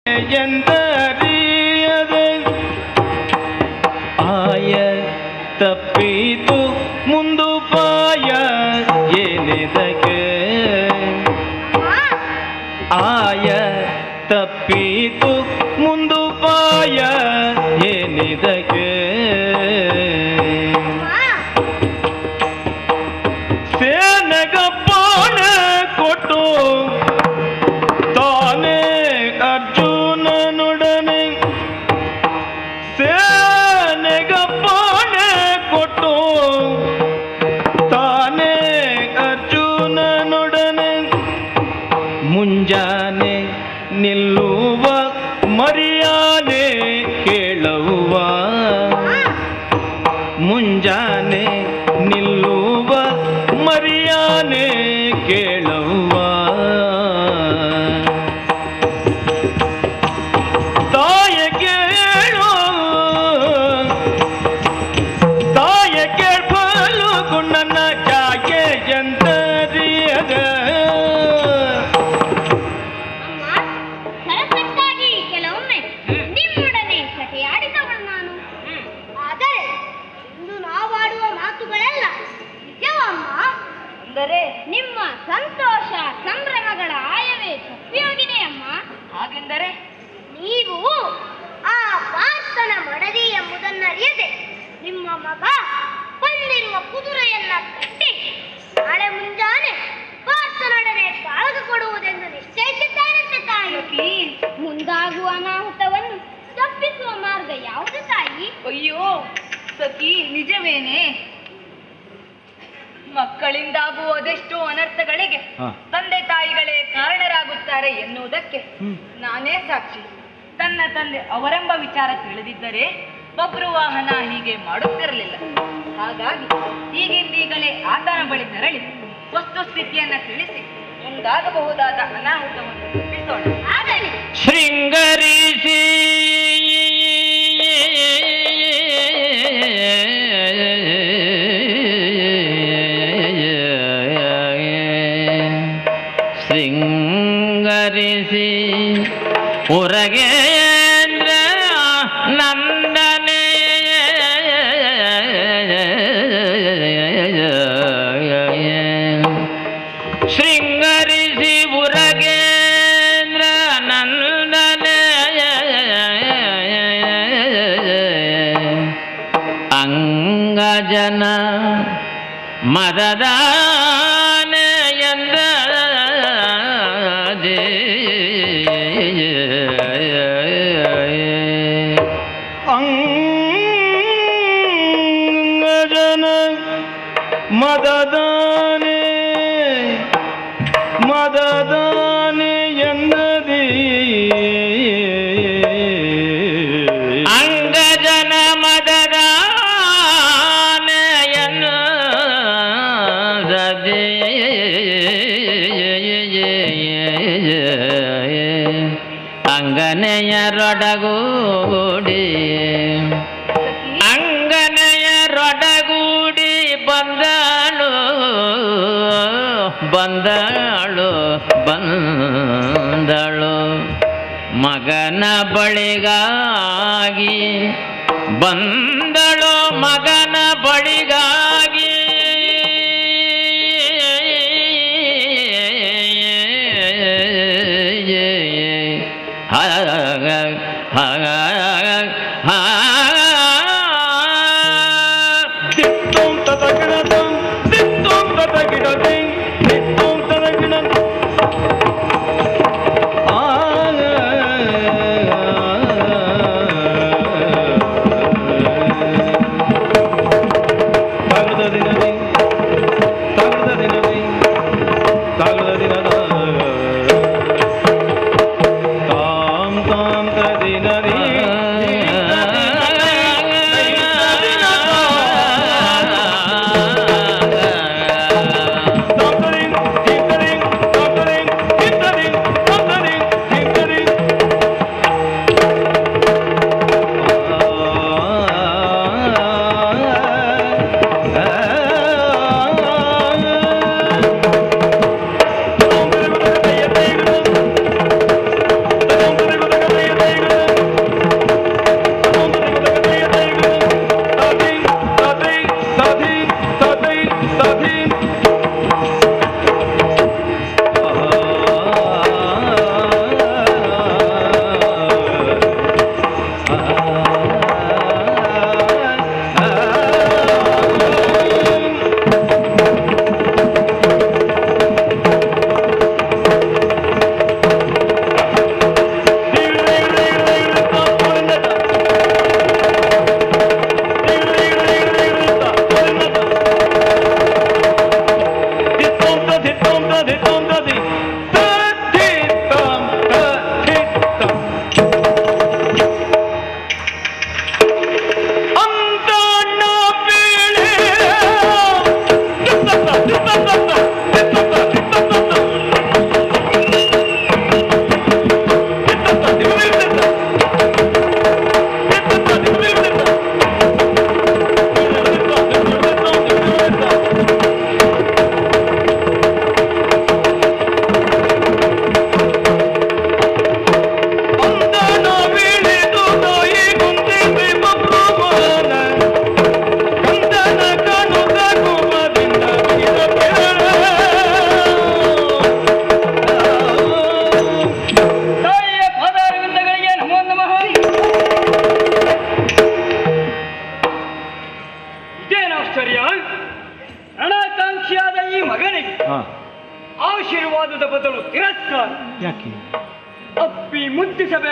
ಎಂದರಿಯದೆ ಆಯ ತಪ್ಪಿತು ಮುಂದು ಪಾಯ ಏನಿದಕ್ಕೆ ಆಯ ತಪ್ಪಿತು ಮುಂದು ಪಾಯ ಏನಿದಕ್ಕೆ ಸೇನಗಪ್ಪಾಣ ಕೊಟ್ಟು ತಾನೇ ಅರ್ಜುನನೊಡನೆ ಸೇನೆಗಪ್ಪಾಣ ಕೊಟ್ಟು ತಾನೇ ಅರ್ಜುನನೊಡನೆ ಮುಂಜಾನೆ ನಿಲ್ಲುವ ಮರಿಯಾನೆ ಕೇಳುವ ಮುಂಜಾನೆ ನಿಲ್ಲುವ ಮರಿಯಾನೆ ಕೇಳುವ ತಾಯ ಕೇಳು ತಾಯ ಕೇಳ್ಬಲು ಗುಣ್ಣನ ಚಾಗೆ ಜಂತರಿಯದ ಅಮ್ಮ ಸರಸಕ್ಕಾಗಿ ಕೆಲವೊಮ್ಮೆ ನಿಮ್ಮೊಡನೆ ಕಥೆಯಾಡಿದವಳು ನಾನು ಆದರೆ ಇಂದು ನಾವಾಡುವ ಮಾತುಗಳೆಲ್ಲ ನಿಜವಮ್ಮ ಅಂದರೆ ನಿಮ್ಮ ಸಂತೋಷ ಸಂಭ್ರಮಗಳ ಆಯವೇ ತಪ್ಪಿಯೋಗಿದೆ ಅಮ್ಮ ಹಾಗೆಂದರೆ ನೀವು ಆ ಪಾರ್ಥನ ಮಡದಿ ಎಂಬುದನ್ನರಿಯದೆ ನಿಮ್ಮ ಮಗ ಬಂದಿರುವ ಕುದುರೆಯನ್ನ ಕಟ್ಟಿ ನಾಳೆ ಮುಂಜಾನೆ ಪಾರ್ಥನೊಡನೆ ಕಾಳಗ ಕೊಡುವುದೆಂದು ನಿಶ್ಚಯಿಸಿದ್ದಾರಂತೆ ತಾಯಿ ಮುಂದಾಗುವ ಅನಾಹುತವನ್ನು ತಪ್ಪಿಸುವ ಮಾರ್ಗ ಯಾವುದು ತಾಯಿ ಅಯ್ಯೋ ಸಖಿ ನಿಜವೇನೆ ಮಕ್ಕಳಿಂದಾಗುವ ಅದೆಷ್ಟೋ ಅನರ್ಥಗಳಿಗೆ ಹಾ. ತಂದೆ ತಾಯಿಗಳೇ ಕಾರಣರಾಗುತ್ತಾರೆ ಎನ್ನುವುದಕ್ಕೆ ಹ್ಮ್. ನಾನೇ ಸಾಕ್ಷಿ ತನ್ನ ತಂದೆ ಅವರೆಂಬ ವಿಚಾರ ತಿಳಿದಿದ್ದರೆ ಬಬ್ರು ವಾಹನ ಹೀಗೆ ಮಾಡುತ್ತಿರಲಿಲ್ಲ ಹಾಗಾಗಿ ಈಗಿಂದೀಗಲೇ ಆತನ ಬಳಿ ತೆರಳಿ ವಸ್ತುಸ್ಥಿತಿಯನ್ನ ತಿಳಿಸಿ ಮುಂದಾಗಬಹುದಾದ ಅನಾಹುತವನ್ನು ತಪ್ಪಿಸೋಣ ಆಗಲಿ ಶೃಂಗರಿಸಿ ಶೃಂಗರಿಸಿ ಉರಗೇಂದ್ರ ನಂದನೆ ಶೃಂಗರಿಸಿ ಉರಗೇಂದ್ರ ನಂದನ ಅಂಗಜನ ಮದದಾನ ಎಂದ ಅಂಗಜನ ಮದದಾನೆ ಮದದಾನೆ ಎಂದದಿ ಅಂಗಜನ ಮದದಾನೆಯನ್ನು ಅಂಗನೆಯರೊಡಗೂಡಿ ಅಂಗನೆಯರೊಡಗೂಡಿ ಬಂದಳು ಬಂದಳು ಬಂದಳು ಮಗನ ಬಳಿಗಾಗಿ ಬಂದಳು ಮಗನ ಬಳಿಗಾಗಿ ದಿತ್ತೋಂ ತದಗಿಡದಂ, ದಿತ್ತೋಂ ತದಗಿಡದಿಂ, ದಿತ್ತೋಂ ತದಗಿಡದಂ. ಆ ತಾಗದ ದಿನದಿ ತಾಗದ ದಿನದಿ ತಾಗದ ದಿನದ ತಾಂ ತಾಂ ತದಿನದಿ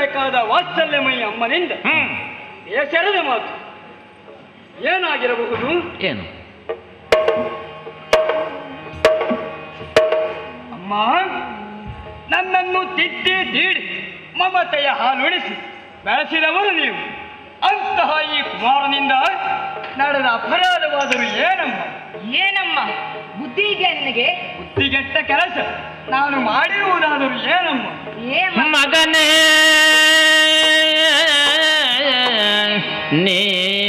ಬೇಕಾದ ವಾತ್ಸಲ್ಯಮಯಿ ಅಮ್ಮನಿಂದ ಹ್ಮ್ ಹೆಸರದ ಮಾತು ಏನಾಗಿರಬಹುದು ಏನು ಅಮ್ಮ ನನ್ನನ್ನು ತಿದ್ದಿ ತೀಡಿ ಮಮತೆಯ ಹಾಲುಣಿಸಿ ಬೆಳೆಸಿದವರು ನೀವು ಅಂತಹ ಈ ಕುಮಾರನಿಂದ ನಡೆದ ಅಪರಾಧವಾದರೂ ಏನಮ್ಮ ಏನಮ್ಮ ಬುದ್ಧಿ ಇದೆಯಾ ನಿನಗೆ ಬುದ್ಧಿಗೆಟ್ಟ ಕೆಲಸ ನಾನು ಮಾಡಿರುವುದಾದರೂ ಏನಮ್ಮ ಏಮ್ಮ ಮಗನೇ ನೀ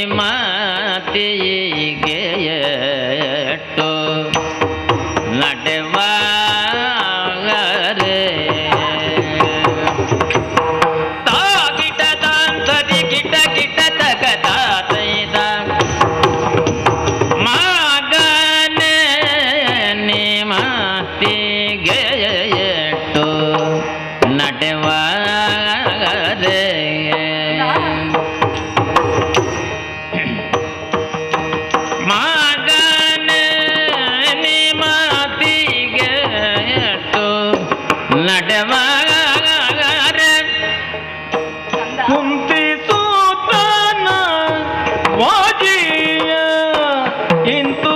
ಮಾತಿಗೆ ಎಟ್ಟು ನಡೆವಾಗರೆ ತಾಗಿಟ ತಾಂತರಿ ಗಿಟ ಗಿಟ ತಗ ತಾತೈದ ಮಗನೇ ನೀ ಮಾತಿಗೆ ಎಟ್ಟು ನಡೆವಾಗರೆ ಮಗನೇ ನೀ ಮಾತಿಗೆ ಎಟ್ಟು ನಡೆವಾಗರೆ ಕಂದ ಕುಂತಿ ಸೂತನ ವಾಜಿಯ ಇಂತು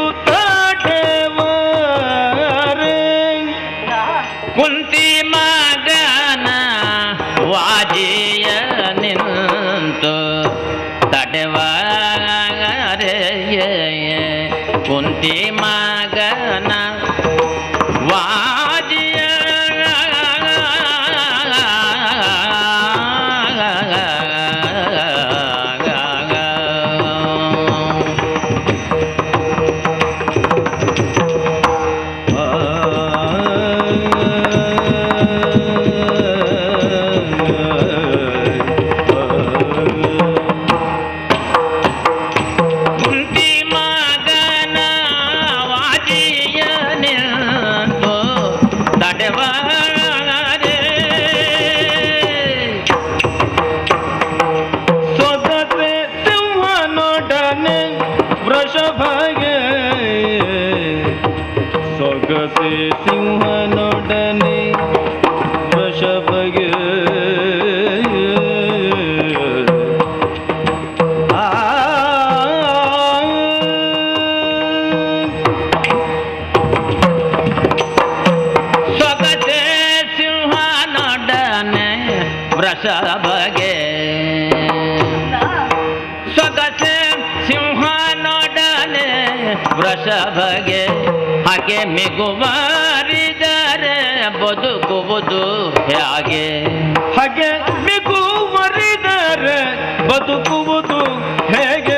ತಡೆವರೆ ಕುಂತಿ ಮಗನ ವಾಜಿಯ ನಿಂತು ತಡೆವರೆ ಕುಂತಿ ಮಗನ ವಾಜಿಯ ಕುಂತಿ ಮಗನ ವಾಜಿಯ ನಿಂತು ತಡೆವಾರೆ ಸೊಗಸೆ ಸಿಂಹನೊಡನೆ ವೃಷಭಗೆ ಸೊಗಸೆ ಸಿಂಹನೊಡನೆ ವೃಷಭಗೆ ಸೊಗಸೆ ಸಿಂಹನೊಡನೆ ವೃಷಭಗೆ ಸೊಗಸೆ ಸಿಂಹನೊಡನೆ ವೃಷಭಗೆ ಹಾಗೆ ಮಿಗುವರಿದರೆ ಬದುಕುವುದು ಹೇಗೆ ಹಾಗೆ ಮಿಗುವರಿದರೆ ಬದುಕುವುದು ಹೇಗೆ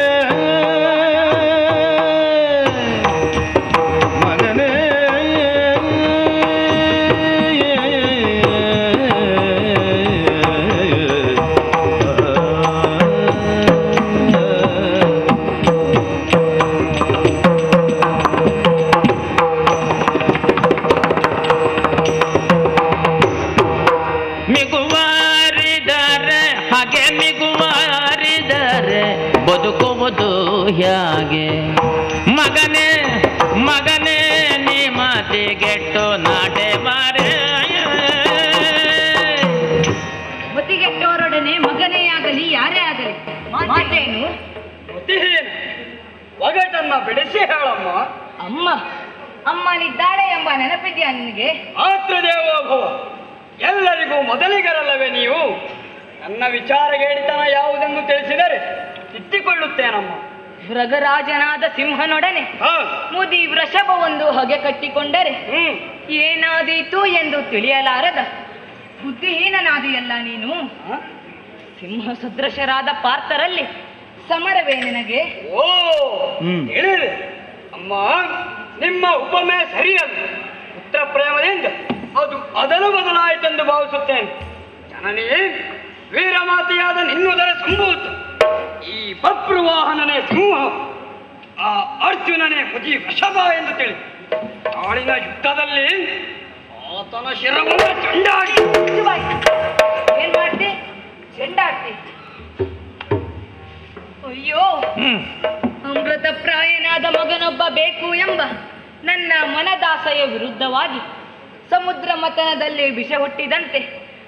ಮಗನೇ ಮಿಗುವಾರಿದರೆ ಹಾಗೆ ಮಿಗುವಾರಿದರೆ ಬದುಕುವುದು ಹೇಗೆ ಮಗನೇ ಮಗನೇ ನೀ ಮಾತಿಗೆಟ್ಟು ನಾಡೆ ಮಾರೆ ಮತಿಗೆಟ್ಟವರೊಡನೆ ಮಗನೇ ಆಗಲಿ ಯಾರೇ ಆಗಲಿ ಮಾತೇನು ಮತ್ತೇನು ಒಗಟನ್ನ ಬಿಡಿಸಿ ಹೇಳಮ್ಮ ಅಮ್ಮ ಅಮ್ಮನಿದ್ದಾಳೆ ಎಂಬ ನೆನಪಿದೆಯಾ ನಿನಗೆ ಮಾತೃದೇವೋಭವ ಎಲ್ಲರಿಗೂ ಮೊದಲಿಗರಲ್ಲವೇ ನೀವು ನನ್ನ ವಿಚಾರಗೇಡಿತನ ಯಾವುದೆಂದು ತಿಳಿಸಿದರೆ ತಿದ್ದಿಕೊಳ್ಳುತ್ತೇನಮ್ಮ ಮೃಗರಾಜನಾದ ಸಿಂಹನೊಡನೆ ಹಾ ಮುದಿ ವೃಷಭವೊಂದು ಹೊಗೆ ಕಟ್ಟಿಕೊಂಡರೆ ಹ್ಮ್ ಏನಾದೀತು ಎಂದು ತಿಳಿಯಲಾರದ ಬುದ್ಧಿಹೀನನಾದಿಯಲ್ಲ ನೀನು ಹ? ಸಿಂಹ ಸದೃಶರಾದ ಪಾರ್ಥರಲ್ಲಿ ಸಮರವೇ ನಿನಗೆ ಓ ಹ್ಮ್. ಹೇಳಿದೆ ಅಮ್ಮ ನಿಮ್ಮ ಉಪಮೆ ಸರಿಯಲ್ಲ ಪುತ್ರ ಪ್ರೇಮದಿಂದ ಅದು ಅದಲು ಬದಲಾಯಿತೆಂದು ಭಾವಿಸುತ್ತೇನೆ ಜನನಿ ವೀರಮಾತೆಯಾದ ನಿನ್ನುದರ ಸಂಭೂತ ಈ ಬಪ್ರುವಾಹನನೇ ಸಿಂಹ ಆ ಅರ್ಜುನನೇ ಮುದಿ ವೃಷಭ ಎಂದು ತಿಳಿ ನಾಳಿನ ಯುದ್ಧದಲ್ಲಿ ಆತನ ಶಿರವನ್ನು ಚಂಡಾಡಿ ಶಿವಾಯ್, ಏನ್ ಮಾಡ್ತಿ ಚೆಂಡಾಡ್ತಿ ಅಯ್ಯೋ ಹ್ಮ್ ಅಮೃತ ಪ್ರಾಯನಾದ ಮಗನೊಬ್ಬ ಬೇಕು ಎಂಬ ನನ್ನ ಮನದಾಸೆಯ ವಿರುದ್ಧವಾಗಿ ಸಮುದ್ರ ಮತನದಲ್ಲಿ ವಿಷ ಹುಟ್ಟಿದಂತೆ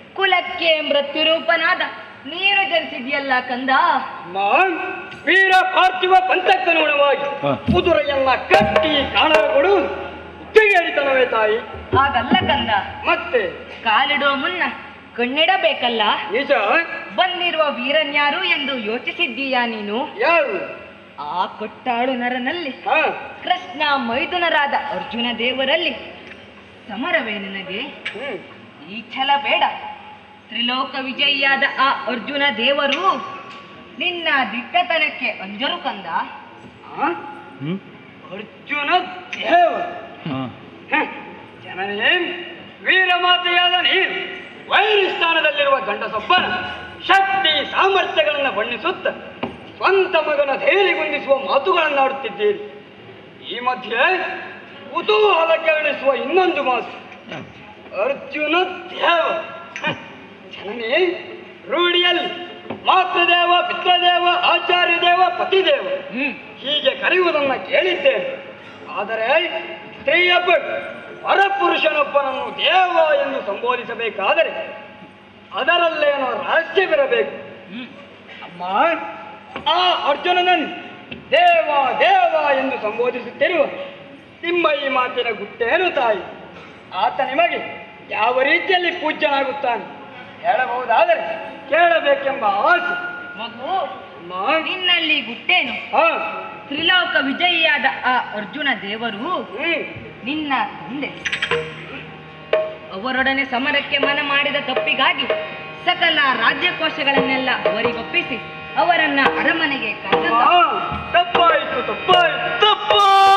ಕುಲಕ್ಕೆ ಮೃತ್ಯುರೂಪನಾದ ನೀರು ಜನಿಸಿದ್ಯಲ್ಲ ಕಂದ ಮಾಂ ವೀರ ಪಾರ್ಥಿವ ಪಂಥಕ್ಕನುಗುಣವಾಗಿ ಹ. ಕುದುರೆಯನ್ನ ಕಟ್ಟಿ ಕಾಣಲು ಉತ್ತಿಗೇಡಿತನವೇ ತಾಯಿ ಹಾಗಲ್ಲ ಕಂದ ಮತ್ತೆ ಕಾಲಿಡುವ ಮುನ್ನ ಕಣ್ಣಿಡಬೇಕಲ್ಲ ನಿಜ ಬಂದಿರುವ ವೀರನ್ಯಾರು ಎಂದು ಯೋಚಿಸಿದ್ದೀಯಾ ನೀನು ಯಾರು ಆ ಕೊಟ್ಟಾಳು ನರನಲ್ಲಿ ಹ ಕೃಷ್ಣ ಮೈದುನರಾದ ಅರ್ಜುನ ದೇವರಲ್ಲಿ ಸಮರವೇ ನಿನಗೆ ಹ್ಮ್ ಈ ಛಲ ಬೇಡ ತ್ರಿಲೋಕ ವಿಜಯಿಯಾದ ಆ ಅರ್ಜುನ ದೇವರು ನಿನ್ನ ದಿಟ್ಟತನಕ್ಕೆ ಅಂಜರು ಕಂದ ಆ? ಹ್ಮ್ ಅರ್ಜುನ ದೇವ ಹಾ ಹ. ಜನನೇ ವೀರಮಾತೆಯಾದ ನೀನು ವೈರಿ ಸ್ಥಾನದಲ್ಲಿರುವ ಗಂಡಸೊಬ್ಬನ ಶಕ್ತಿ ಸಾಮರ್ಥ್ಯಗಳನ್ನು ಬಣ್ಣಿಸುತ್ತ ಸ್ವಂತ ಮಗನ ಧೈರ್ಯಗೊಂದಿಸುವ ಮಾತುಗಳನ್ನಾಡುತ್ತಿದ್ದೀರಿ ಈ ಮಧ್ಯೆ ಕುತೂಹಲ ಕೆರಳಿಸುವ ಇನ್ನೊಂದು ಮಾತು ಅರ್ಜುನ ದೇವ ಹ. ಜನನೇ ರೂಢಿಯಲ್ಲಿ ಮಾತೃದೇವ ಪಿತೃದೇವ ಆಚಾರ್ಯ ದೇವ ಪತಿದೇವ ಹ್ಮ್ ಹೀಗೆ ಕರೆಯುವುದನ್ನು ಕೇಳಿದ್ದೇನೆ ಆದರೆ ಸ್ತ್ರೀಯೊಬ್ಬ ಪರಪುರುಷನೊಬ್ಬನನ್ನು ದೇವ ಎಂದು ಸಂಬೋಧಿಸಬೇಕಾದರೆ ಅದರಲ್ಲೇನೋ ರಹಸ್ಯವಿರಬೇಕು ಅಮ್ಮ ಆ ಅರ್ಜುನನನ್ನು ದೇವ ದೇವ ಎಂದು ಸಂಬೋಧಿಸುತ್ತಿರುವ ನಿಮ್ಮ ಈ ಮಾತಿನ ಗುಟ್ಟೇನು ತಾಯಿ ಆತ ನಿಮಗೆ ಯಾವ ರೀತಿಯಲ್ಲಿ ಪೂಜ್ಯನಾಗುತ್ತಾನೆ ಹೇಳಬಹುದಾದರೆ ಕೇಳಬೇಕೆಂಬ ಆಸೆ ಮಗು ಅಮ್ಮ ನಿನ್ನಲ್ಲಿ ಗುಟ್ಟೇನು ಹಾ ತ್ರಿಲೋಕ ವಿಜಯಿಯಾದ ಆ ಅರ್ಜುನ ದೇವರು ಹ್ಮ್ ನಿನ್ನ ತಂದೆ ಅವರೊಡನೆ ಸಮರಕ್ಕೆ ಮನ ಮಾಡಿದ ತಪ್ಪಿಗಾಗಿ ಸಕಲ ರಾಜ್ಯಕೋಶಗಳನ್ನೆಲ್ಲ ಅವರಿಗೊಪ್ಪಿಸಿ ಅವರನ್ನ ಅರಮನೆಗೆ ಕರೆದ ಆ, ತಪ್ಪಾಯ್ತು ತಪ್ಪಾಯ್ತು ತಪ್ಪ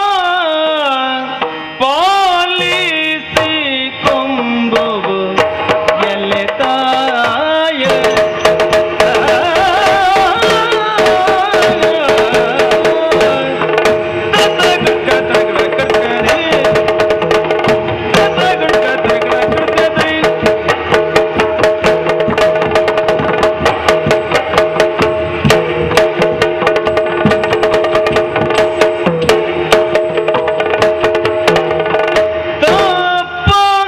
ಪಾಲಿಸಿ ಕೊಂಬುವು ಎಲೆ ತಾಯ ತಪ್ಪ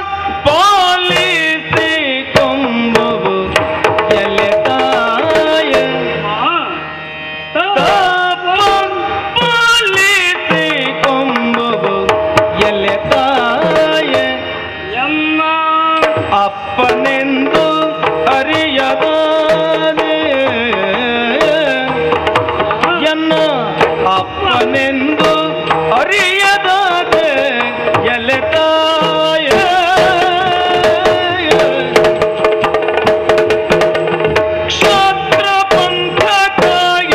ಪಾಲಿಸಿ ಕೊಂಬುವು ಎಲೆ ತಾಯ ಆ, ತಪ್ಪ ಪಾಲಿಸಿ ಕೊಂಬುವು ಎಲೆ ತಾಯ ಎಮ್ಮ ಅಪ್ಪನೆಂದು ಅರಿಯದಾನೆ ಎನ್ನ ಅಪ್ಪನೆಂದು ಅರಿಯದಾದೆ ಎಲೆ ತಾಯ ಕ್ಷಾತ್ರ ಪಂಥಕಾಯ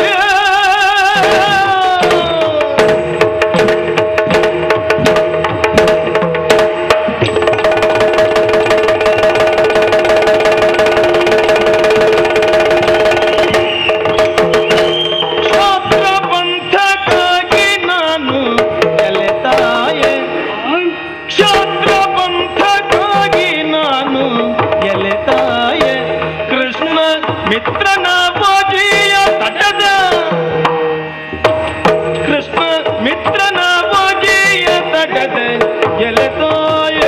ಕ್ಷಾತ್ರ ಪಂಥಕ್ಕಾಗಿ ನಾನು ಎಲೆತಾಯೆ ಕ್ಷಾತ್ರ ಪಂಥಕ್ಕಾಗಿ ನಾನು ಎಲೆತಾಯೆ ಕೃಷ್ಣ ಮಿತ್ರನ ಬಾಜಿಯ ತಟದ ಕೃಷ್ಣ ಮಿತ್ರನ ಬಾಜಿಯ ತಟದ ಎಲೆತಾಯ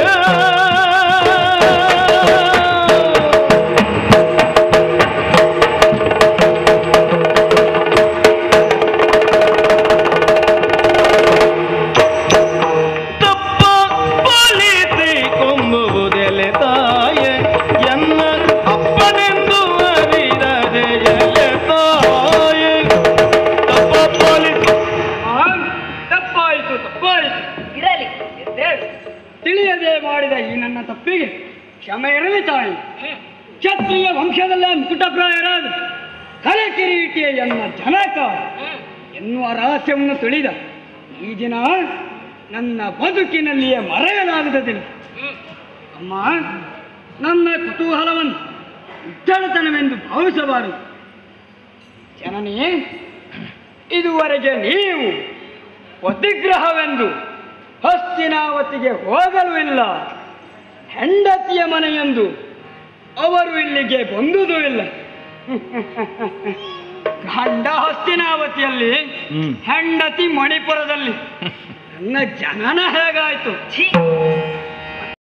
ತಪ್ಪ ಪಾಲಿಸಿ ಕೊಂಬುವುದೆಲೆ ತಾಯೆ ಎನ್ನ ಅಪ್ಪನೆಂದು ಅರಿದರೆ ಎಲೆ ತಾಯೆ ತಪ್ಪ ಪಾಲಿಸಿ ಆ, ತಪ್ಪಾಯ್ತು ತಪ್ಪಾಯ್ತು ಇರಲಿ ಎದ್ದೇಳು ತಿಳಿಯದೆ ಮಾಡಿದ ಈ ನನ್ನ ತಪ್ಪಿಗೆ ಕ್ಷಮೆ ಇರಲಿ ತಾಯಿ ಕ್ಷತ್ರಿಯ ವಂಶದಲ್ಲೇ ಮುಕುಟಪ್ರಾಯರಾದ ಕಲೆ ಕಿರೀಟಿಯ ಎನ್ನ ಜನಕ ಎನ್ನುವ ರಹಸ್ಯವನ್ನು ತಿಳಿದ ಈ ದಿನ ನನ್ನ ಬದುಕಿನಲ್ಲಿಯೇ ಮರೆಯಲಾಗದ ದಿನ ಅಮ್ಮ ನನ್ನ ಕುತೂಹಲವನ್ನು ಉಚ್ಚಳತನವೆಂದು ಭಾವಿಸಬಾರದು ಜನನಿ ಇದುವರೆಗೆ ನೀವು ಪ್ರತಿಗ್ರಹವೆಂದು ಹಸ್ತಿನಾವತಿಗೆ ಹೋಗಲು ಇಲ್ಲ ಹೆಂಡತಿಯ ಮನೆಯೆಂದು ಅವರು ಇಲ್ಲಿಗೆ ಬಂದುದೂ ಇಲ್ಲ ಗಂಡ ಹಸ್ತಿನಾವತಿಯಲ್ಲಿ ಹ್ಮ್ ಹೆಂಡತಿ ಮಣಿಪುರದಲ್ಲಿ ನನ್ನ ಜನನ ಹೇಗಾಯ್ತು ಛೀ